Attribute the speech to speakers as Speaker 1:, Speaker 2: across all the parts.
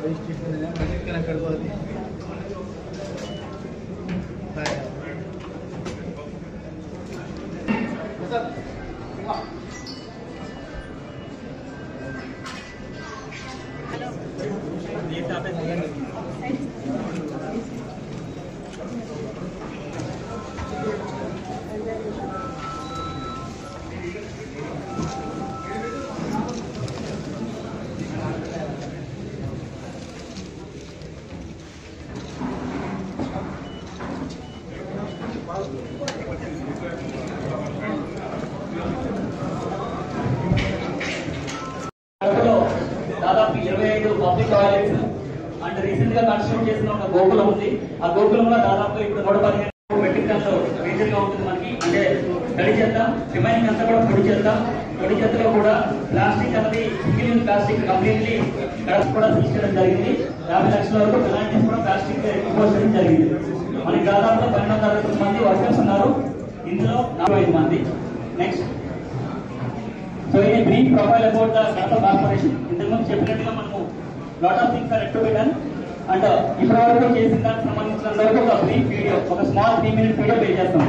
Speaker 1: కడపలో దాదాపు ఇరవై ఐదు పబ్లిక్ టాయిలెట్స్ అండ్ రీసెంట్ గా కన్స్ట్రక్ట్ చేసిన ఒక గోకులం ఉంది ఆ గోకులంలో దాదాపు ఇప్పుడు నూట పదిహేను మెట్రిక్ టన్లు రీజన్ గా ఉంటుంది మనకి అంటే తడి చెత్త రిమైనింగ్ అంతా కూడా పొడి చెత్త పొడి చెత్తలో కూడా ప్లాస్టిక్ అనేది single use plastic completely Kadapa కూడా తీసుకెళ్ళడం జరిగింది యాభై లక్షల వరకు పెనాల్టీస్ కూడా ప్లాస్టిక్ ఇంపోజ్ చేయడం జరిగింది మనకి దాదాపు పన్నెండు వందల అరవై తొమ్మిది మంది వర్కర్స్ ఉన్నారు ఇందులో నలభై ఐదు మంది నెక్స్ట్ సో ఇది brief profile about the Kadapa corporation ఇంతకుముందు చెప్పినట్టుగా మనము lot of things are yet to done and ఇప్పటి వరకు చేసిన దానికి సంబంధించిన వరకు ఒక బ్రీఫ్ వీడియో ఒక small three minute video play చేస్తాం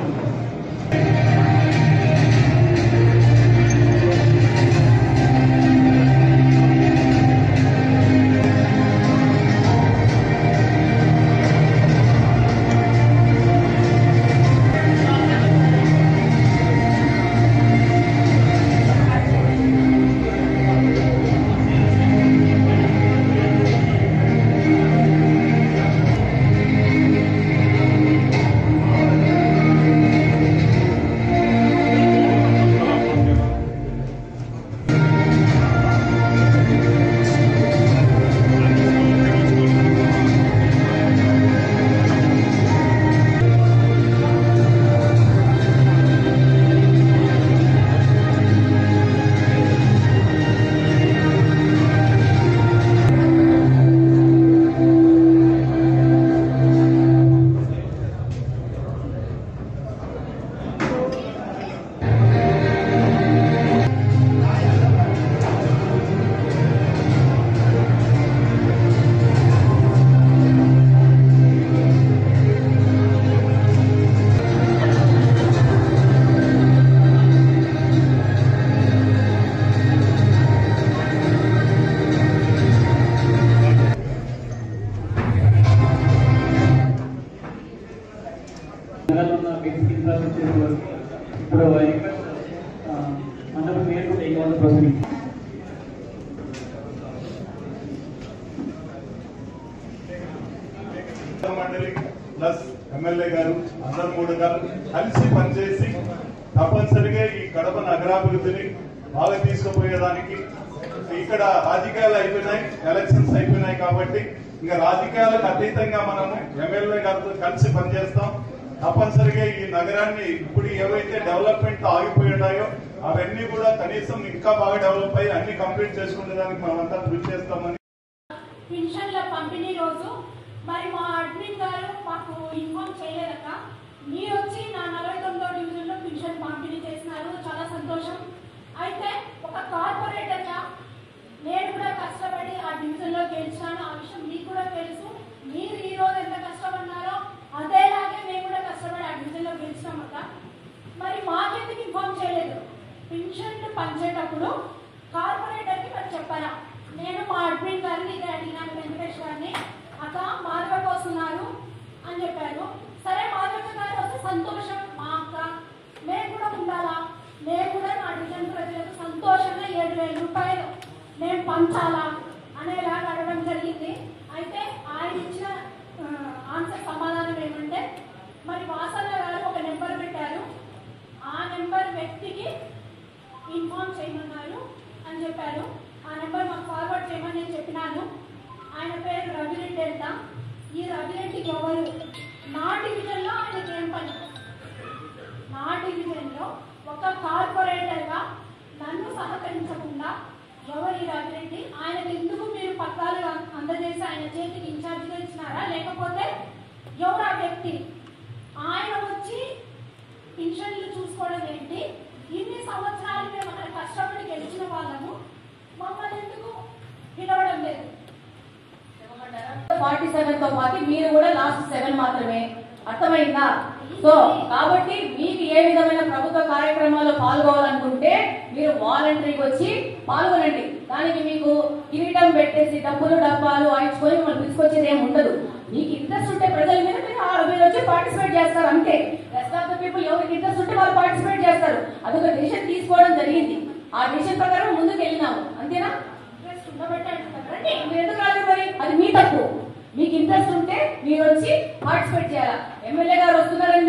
Speaker 1: నగరంలో ఉన్న బేసిక్ ఇన్ఫ్రాస్ట్రక్చర్ వరకు ఇప్పుడు రిక్వెస్ట్ మండపం పేరు కూడా ఇవ్వాలి ప్రొసీడింగ్
Speaker 2: మండలి ప్లస్ ఎమ్మెల్యే గారు అందరు కూడా కలిసి పనిచేసి తప్పనిసరిగా ఈ కడప నగరాభివృద్ధిని బాగా తీసుకుపోయేదానికి ఇక్కడ రాజకీయాలు అయిపోయినాయి ఎలక్షన్స్ అయిపోయినాయి కాబట్టి ఇంకా రాజకీయాలకు అతీతంగా మనము ఎమ్మెల్యే గారితో కలిసి పనిచేస్తాం తప్పనిసరిగా ఈ నగరాన్ని ఇప్పుడు ఏవైతే డెవలప్మెంట్ ఆగిపోయి ఉన్నాయో అవన్నీ కూడా కనీసం ఇంకా బాగా డెవలప్ అయ్యి అన్ని కంప్లీట్ చేసుకునేదానికి మనమంతా కృషి చేస్తామని
Speaker 3: పెన్షన్ల పంపిణీ రోజు మరి మా అడ్మిన్ గారు మాకు ఇన్ఫార్మ్ చేయలేదక్క మీరు వచ్చి నా నలభై తొమ్మిదో డివిజన్లో పెన్షన్ పంపిణీ చేసినారు చాలా సంతోషం అయితే ఒక కార్పొరేటర్గా నేను కూడా కష్టపడి ఆ డివిజన్లో గెలిచినాను ఆ విషయం మీకు కూడా తెలుసు మీరు ఈ రోజు ఎంత కష్టపడినారో అదేలాగే మేము కూడా కష్టపడి ఆ డివిజన్లో గెలిచినాం అక్క మరి మాకెందుకు ఇన్ఫార్మ్ చేయలేదు పెన్షన్లు పంచేటప్పుడు కార్పొరేటర్కి మరి చెప్పారా నేను మా అడ్మిన్ గారిని ఇదే అడిగినాను వెంకటేష్ గారిని అక్క మాధవకు వస్తున్నారు అని చెప్పారు సరే మాధవ గారు వస్తే సంతోషం మా అక్క మేము కూడా ఉండాలా మేము కూడా నా డివిజన్ ప్రజలకు సంతోషంగా ఏడు వేల రూపాయలు మేము పంచాలా అనేలాగా అడగడం జరిగింది అయితే ఆయన ఇచ్చిన ఆ, ఆన్సర్ సమాధానం ఏమంటే మరి వాసన్న గారు ఒక నెంబర్ పెట్టారు ఆ నెంబర్ వ్యక్తికి ఇన్ఫార్మ్ చేయమన్నారు అని చెప్పారు ఆ నెంబర్ మాకు ఫార్వర్డ్ చేయమని నేను చెప్పినాను ఆయన పేరు రవిరెడ్డి అంట ఈ రవిరెడ్డి ఎవరు నా డివిజన్లో ఆయనకి ఏం పని నా డివిజన్లో ఒక కార్పొరేటర్గా నన్ను సహకరించకుండా ఎవరు ఈ రవిరెడ్డి ఆయనకు ఎందుకు మీరు పత్రాలు అం- అందజేసి ఆయన చేతికి ఇన్ఛార్జిగా ఇచ్చినారా లేకపోతే ఎవరు ఆ వ్యక్తి ఆయన వచ్చి పెన్షన్లు చూసుకోవడం ఏంటి ఇన్ని సంవత్సరాలు మేము అక్కడ కష్టపడి గెలిచిన వాళ్ళము మమ్మల్ని ఎందుకు పిలవడం లేదు
Speaker 4: ఫార్టీ సెవెన్ తో పాటు మీరు కూడా లాస్ట్ సెవెన్ మాత్రమే అర్థమైందా సో కాబట్టి మీకు ఏ విధమైన ప్రభుత్వ కార్యక్రమాల్లో పాల్గొవాలనుకుంటే మీరు వాలంటరీకి వచ్చి పాల్గొనండి దానికి మీకు కిరీటం పెట్టేసి డబ్బులు డబ్బాలు ఆయించుకొని మిమ్మల్ని తీసుకొచ్చేది ఏమి ఉండదు మీకు ఇంట్రెస్ట్ ఉంటే ప్రజల మీద మీరు ఆ మీరు వచ్చి పార్టిసిపేట్ చేస్తారు అంతే రెస్ట్ ఆఫ్ ద పీపుల్ ఎవరికి ఇంట్రెస్ట్ ఉంటే వాళ్ళు పార్టిసిపేట్ చేస్తారు అదొక డిసిషన్ తీసుకోవడం జరిగింది ఆ డిసిషన్ ప్రకారం ముందుకు వెళ్ళినాము అంతేనా
Speaker 3: ఇంట్రెస్ట్ ఉండబట్టే అంటున్నారు రండి.
Speaker 4: మీరు ఎందుకు రాలేదు మరి అది మీ తప్పు మీకు ఇంట్రెస్ట్ ఉంటే మీరు వచ్చి పార్టిసిపేట్ చేయాలా ఎమ్మెల్యే గారు వస్తున్నారని